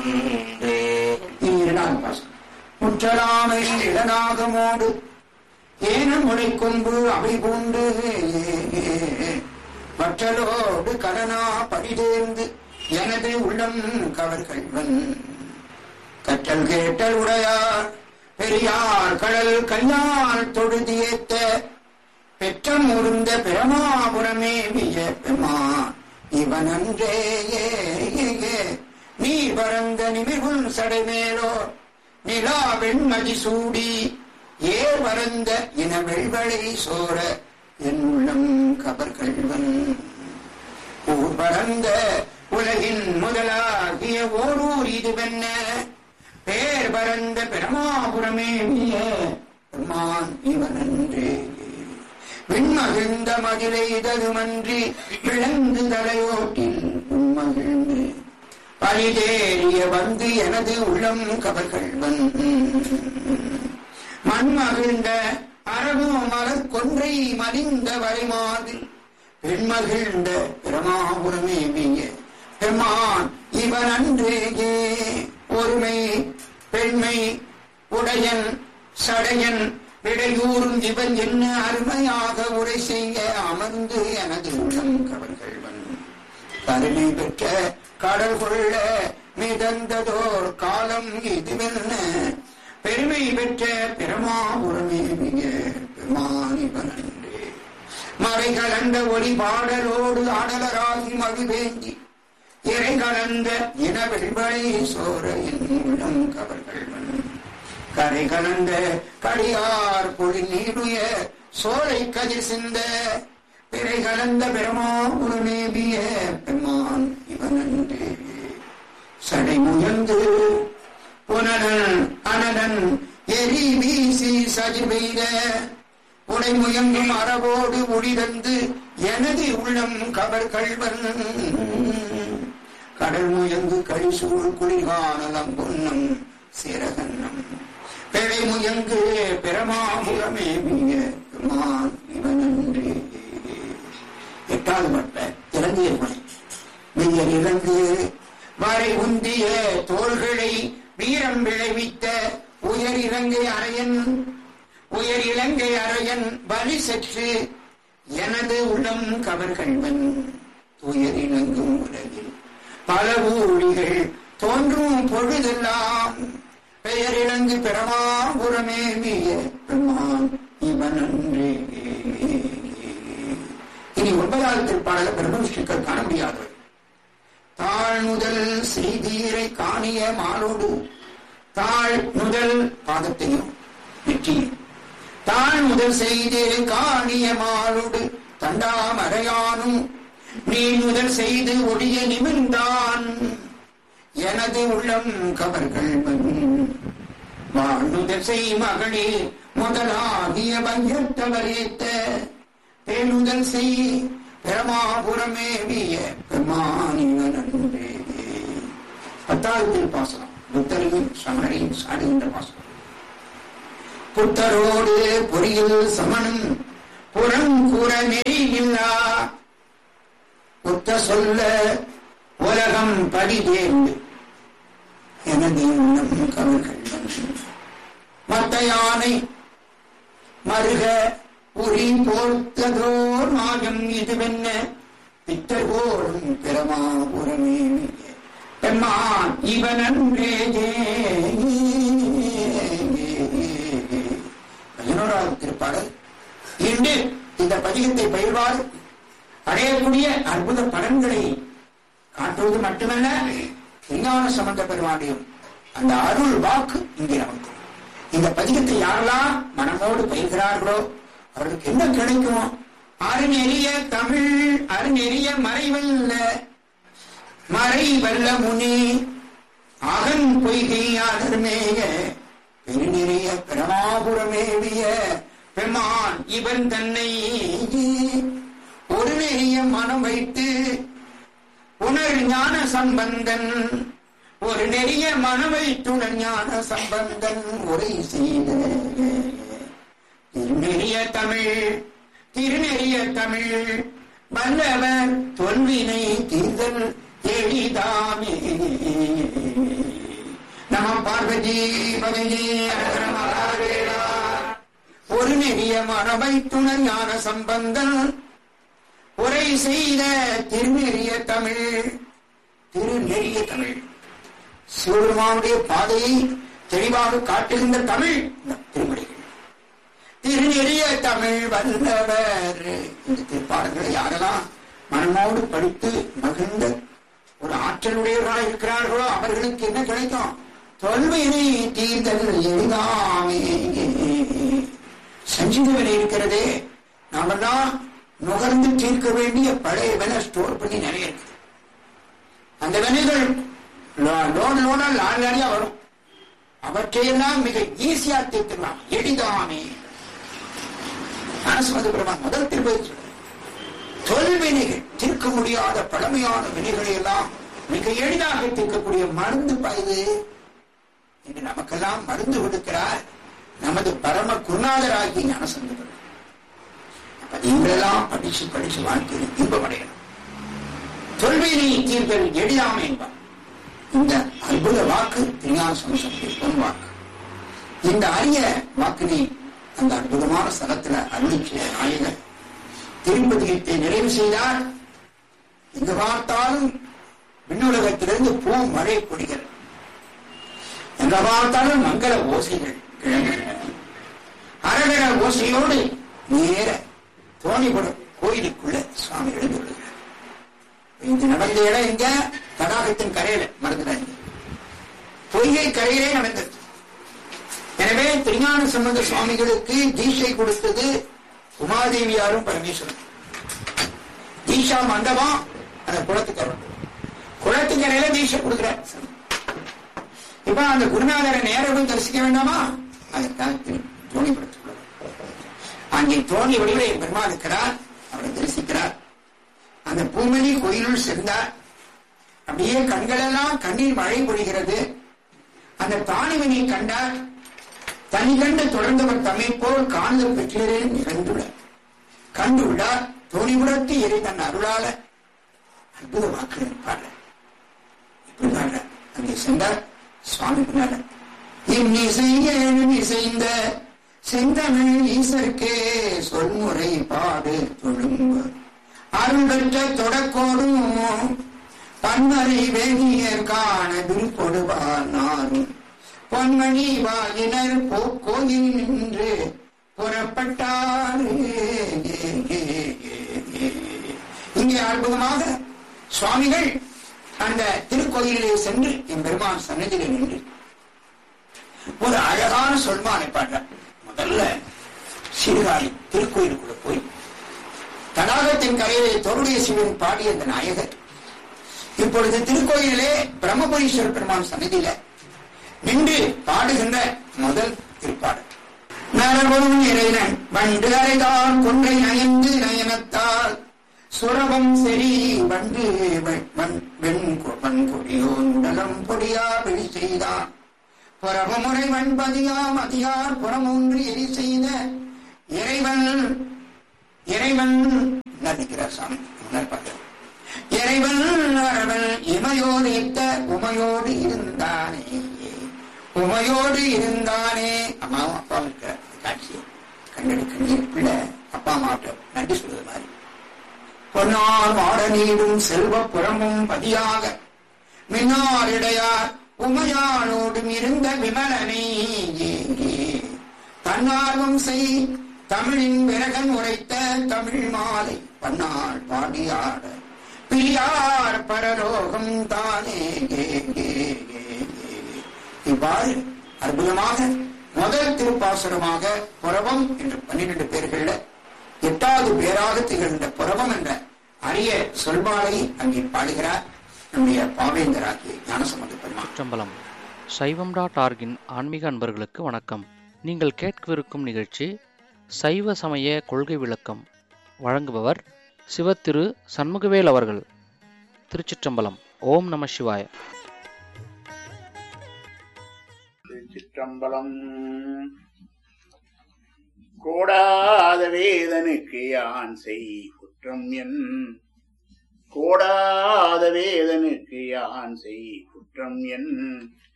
இவனன்றே இரண்டாவது பாசம் முற்றலாமை இடநாகமோடு ஏன முளைக்கொம்பு அவை பூண்டு வற்றலோடு கலனா படிதேர்ந்து எனது உள்ளம் கவர்கள்வன் கற்றல் கேட்டல் உடையார் பெரியார் கடல் கையால் தொழுதியேத்த பெற்றம் உருந்த பிரமாபுரமே விய பெமா இவனன்றே ஏ, ஏ, ஏ. நீ பரந்த நிமிகுள் சடைமேலோ நிலா வெண்மதி சூடி ஏ பரந்த இன வெள்வளை சோர என் உள்ளம் கபர்கள்வன் ஊர் பரந்த உலகின் முதலாகிய ஓரூர் இதுவென்ன பேர் பரந்த பிரமாபுரமே விய பெருமான் இவனன்றே விண்மகிழ்ந்த மதிலை இதழுமன்றி விளங்கு தலையோட்டில் உண்மகிழ்ந்து பலிதேறிய வந்து எனது உள்ளம் கவர்கள்வன் மண்மகிழ்ந்த அரபு மலர் கொன்றை மலிந்த வரைமாதில் பெண்மகிழ்ந்த பிரமாபுரமே மிய பெம்மான் இவன் அன்றேயே ஒருமை பெண்மை உடையன் சடையன் இடையூறும் இவன் என்ன அருமையாக உரை செய்ய அமர்ந்து எனது உள்ளம் கவர்கள்வன் கருணை பெற்ற கடல் கொள்ள மிதந்ததோர் காலம் இதுவென்ன பெருமை பெற்ற பிரமாபுரமே மிக பெருமானிவனன்றே மறை கலந்த ஒளி பாடலோடு ஆடலராகி மகிழ்வேந்தி இறை கலந்த இன வெள்வழி சோர என் உள்ளம் கவர்கள்வன் கரை கலந்த கடியார் பொழி நீடுய சோலை கதிர் சிந்த பிறை கலந்த பிரமாபுரமேபிய பெருமான் இவனன்றே சடை முயந்து புனரன் அனலன் எரி வீசி சதி பெய்த உடை முயங்கும் அறவோடு ஒளிதந்து எனது உள்ளம் கவர் கள்வன் கடல் முயங்கு கழிசூழ் குளிர்கானலம் பொன்னம் சிறகன்னம் பிழை முயங்கு பிரமாபுரமே மிக பெருமான் இவனன்றே எட்டாவது மட்ட இறங்கிய மலை மிக இறங்கு வரை உந்திய தோள்களை வீரம் விளைவித்த உயர் இலங்கை அரையன் உயர் இலங்கை அரையன் பலி சற்று எனது உள்ளம் கவர்கள்வன் துயர் இணங்கும் உலகில் பல ஊழிகள் தோன்றும் பொழுதெல்லாம் பெயர் இலங்கு பிரமாபுரமே மிய பெருமான் இவன் அன்றே இனி ஒன்பதாவது திருப்பாடல பிரம்மவிஷ்ணுக்கள் காண முடியாது தாழ் முதல் செய்தீரை காணிய மாலோடு தாழ் முதல் பாதத்தையும் நெற்றியும் தாழ் முதல் செய்தீரை காணிய மாலோடு தண்டாமறையானும் நீ முதல் செய்து ஒடிய நிமிர்ந்தான் எனது உள்ளம் கவர்கள் வாழ்நுதல் செய் மகளே முதலாகிய பஞ்சத்தவரேத்த பேணுதல் செய் பிரமாபுரமேவிய பெருமானிவனன்றே பத்தாவது திருப்பாசனம் புத்தரையும் சமணரையும் சாடுகின்ற பாசனம் புத்தரோடு பொறியில் சமணம் புறங்கூற நெறியில்லா புத்த சொல்ல உலகம் படிதேர்ந்து எனது உள்ளம் கவர்கள் மத்த யானை மருக உரி போர்த்ததோர் மாயம் இதுவென்ன பித்தகோரும் பிரமாபுரமே பெம்மான் இவனன்றே பதினோராவது திருப்பாடல் இன்று இந்த பதிகத்தை பயிர்வார் அடையக்கூடிய அற்புத பலன்களை காட்டுவது மட்டுமல்ல விஞ்ஞான சம்பந்த பெருமாடியும் அந்த அருள் வாக்கு இங்கே நமக்கு இந்த பதிகத்தை யாரெல்லாம் மனமோடு பயிர்கிறார்களோ அவர்களுக்கு என்ன கிடைக்கும் அருநெறிய தமிழ் அருநெறிய மறைவல்ல மறைவல்ல முனி அகன் பொய்கையாளர் மேய பெருநெறிய பிரமாபுரமேவிய பெமான் இவன் தன்னை ஒரு நெறிய மனம் வைத்து உணர் ஞான சம்பந்தன் ஒரு நெறிய மனவை துணர் ஞான சம்பந்தன் உரை செய்த திருநெறிய தமிழ் திருநெறிய தமிழ் வல்லவர் தொல்வினை தீர்தல் எளிதாமே பார்வதி பகஜி ஒரு நெறிய மரபை துணர் ஞான சம்பந்தன் உரை செய்த திருநெறிய தமிழ் திருநெறிய தமிழ் சிவபெருமானுடைய பாதையை தெளிவாக காட்டுகின்ற தமிழ் இந்த திருமொழிகள் திருநெறிய தமிழ் வல்லவர் இந்த திருப்பாடல்களை யாரெல்லாம் மனமோடு படித்து மகிழ்ந்த ஒரு ஆற்றலுடையவர்களாக இருக்கிறார்களோ அவர்களுக்கு என்ன கிடைக்கும் தொல்வினை தீர்தல் எளிதாமே சஞ்சீவனை இருக்கிறதே நாமெல்லாம் நுகர்ந்து தீர்க்க வேண்டிய பழைய வினை ஸ்டோர் பண்ணி நிறைய இருக்கு அந்த வினைகள் லோன் லோனா லாரி லாரியா வரும் அவற்றையெல்லாம் மிக ஈஸியா தீர்த்துக்கலாம் எளிதாமே மனசுமது பெருமான் முதல் திருப்பதி தொல்வினைகள் தீர்க்க முடியாத பழமையான வினைகளை எல்லாம் மிக எளிதாக தீர்க்கக்கூடிய மருந்து பாயுது என்று நமக்கெல்லாம் மருந்து கொடுக்கிறார் நமது பரம குருநாதராகி ஞானசந்தர் அப்ப நீங்களெல்லாம் படிச்சு படிச்சு வாழ்க்கையில் தீபம் அடையணும் தொல்வினை தீர்த்தல் எளிதாமை என்பார் இந்த அற்புத வாக்கு திருஞான சமசக்தி பொன் வாக்கு இந்த அரிய வாக்கினை அந்த அற்புதமான ஸ்தலத்துல அருளிச்சிய நாயகர் திருப்பதியத்தை நிறைவு செய்தார் எங்கு பார்த்தாலும் விண்ணுலகத்திலிருந்து பூ மழை பொழிகிறது எங்க பார்த்தாலும் மங்கள ஓசைகள் கிழங்குகின்றன அரகர ஓசையோடு நேர தோணிபுரம் கோயிலுக்குள்ள சுவாமி எழுந்துள்ளார் இது நடந்த இடம் எங்க தடாகத்தின் கரையில மறந்துடாங்க பொய்கை கரையிலே நடந்தது எனவே திருஞான சம்பந்த சுவாமிகளுக்கு தீட்சை கொடுத்தது உமாதேவியாரும் பரமேஸ்வரன் தீஷா மண்டபம் அந்த குளத்துக்கரை குளத்துக்கரையில தீட்சை கொடுக்கிறார் இப்ப அந்த குருநாதரை நேரம் தரிசிக்க வேண்டாமா அதற்காக தோணிப்படுத்திக் அங்கே தோணி வடிவில் பெருமாள் இருக்கிறார் அவரை தரிசிக்கிறார் அந்த பூமணி கோயிலுள் சென்றார் அப்படியே கண்களெல்லாம் கண்ணீர் மழை பொழிகிறது அந்த தானிவனை கண்டார் தனி கண்டு தொடர்ந்தவர் தம்மை போல் காணுதல் பெற்றேரே நிகழ்ந்துள்ள கண்டுள்ளார் தோணிபுரத்து எரி தன் அருளால அற்புத வாக்கு பாட இப்படி பாட அங்கே சென்றார் சுவாமி பின்னால இன்னிசை ஏழும் இசைந்த செந்தமிழ் ஈசருக்கே சொல்முறை பாடு தொழும்பு அருள் பெற்ற தொடக்கோடும் பன்மறை வேணியர் காண வில் கொடுவார் நாரும் பொன்மணி வாயினர் போக்கோயில் நின்று புறப்பட்டார் இங்கே அற்புதமாக சுவாமிகள் அந்த திருக்கோயிலே சென்று என் பெருமான் சன்னதியில் நின்று ஒரு அழகான சொல்மானை பாடுறார் முதல்ல சீர்காழி திருக்கோயிலுக்குள்ள போய் தடாகத்தின் கரையிலே தோருடைய சிவன் பாடிய அந்த நாயகர் இப்பொழுது திருக்கோயிலே பிரம்மபுரீஸ்வர பெருமான் சன்னதியில நின்று பாடுகின்ற முதல் திருப்பாடு நரவம் இறைவன் வண்டு அறைதான் கொன்றை நயந்து நயனத்தால் சுரவம் செறி வண்டு வெண்கொடியோ உடலம் பொடியா வெளி செய்தான் புறவமுறை வன்பதியாம் அதிகார் புறமூன்று எரி செய்த இறைவன் இறைவன் நிற்கிறார் சாமி பார்க்கிறார் இறைவன் அரவன் இமையோடு இட்ட உமையோடு இருந்தானே உமையோடு இருந்தானே அம்மாவும் அப்பாவும் இருக்கிற காட்சி கண்ணடி கண்ணீர் பிள்ளை அப்பா அம்மாட்ட நன்றி சொல்றது மாதிரி பொன்னார் மாட நீடும் செல்வ புறமும் பதியாக மின்னார் இடையார் உமையானோடும் இருந்த விமலனை தன்னார்வம் செய் தமிழின் விரகன் உரைத்த தமிழ் மாலை பன்னாள் பாடியாட பிரியார் பரலோகம் தானே இவ்வாறு அற்புதமாக முதல் திருப்பாசுரமாக புறவம் என்ற பன்னிரண்டு பேர்கள்ல எட்டாவது பேராக திகழ்ந்த புறவம் என்ற அரிய சொல்பாலை அங்கே பாடுகிறார் நம்முடைய பாவேந்தராகிய ஞானசம்பந்த பெருமான் சிற்றம்பலம் சைவம் டாட் ஆர்கின் ஆன்மீக அன்பர்களுக்கு வணக்கம் நீங்கள் கேட்கவிருக்கும் நிகழ்ச்சி சைவ சமய கொள்கை விளக்கம் வழங்குபவர் சிவத்திரு சண்முகவேல் அவர்கள் திருச்சிற்றம்பலம் ஓம் நம சிவாய சிற்றம்பலம் கோடாத வேதனுக்கு யான் செய் குற்றம் என் கோடாத வேதனுக்கு யான் செய் குற்றம் என்